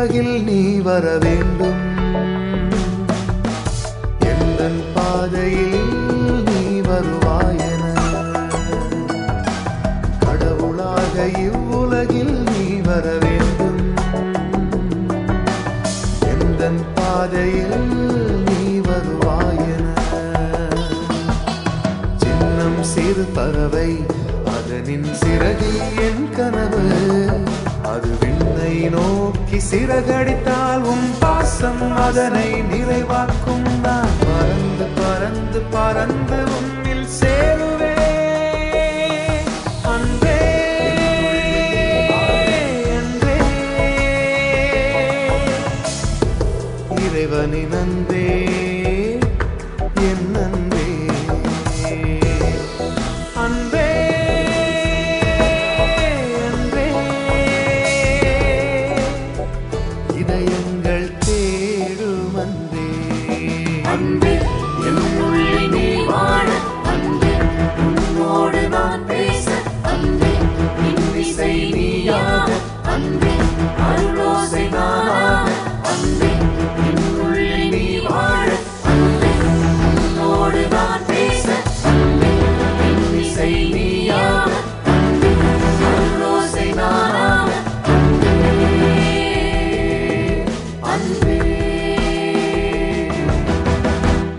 உலகில் நீ வர வேண்டும் எந்தன் பாதையில் நீ வருவாயென கடவுளாக இவ்வுலகில் நீ வர வேண்டும் எந்தன் பாதையில் நீ வருவாயென சின்னம் சிறு பறவை அதனின் சிறகில் என் கனவு அது விண்ணை நோக்கி சிறகடித்தால் உன் பாசம் அதனை நிறைவாக்கும் நான் பறந்து பறந்து பறந்து உன்னில் சேருவே அன்பே அன்பே இறைவனின் அன்பே என் அன்பே அன்பே அன்பே இதயங்கள்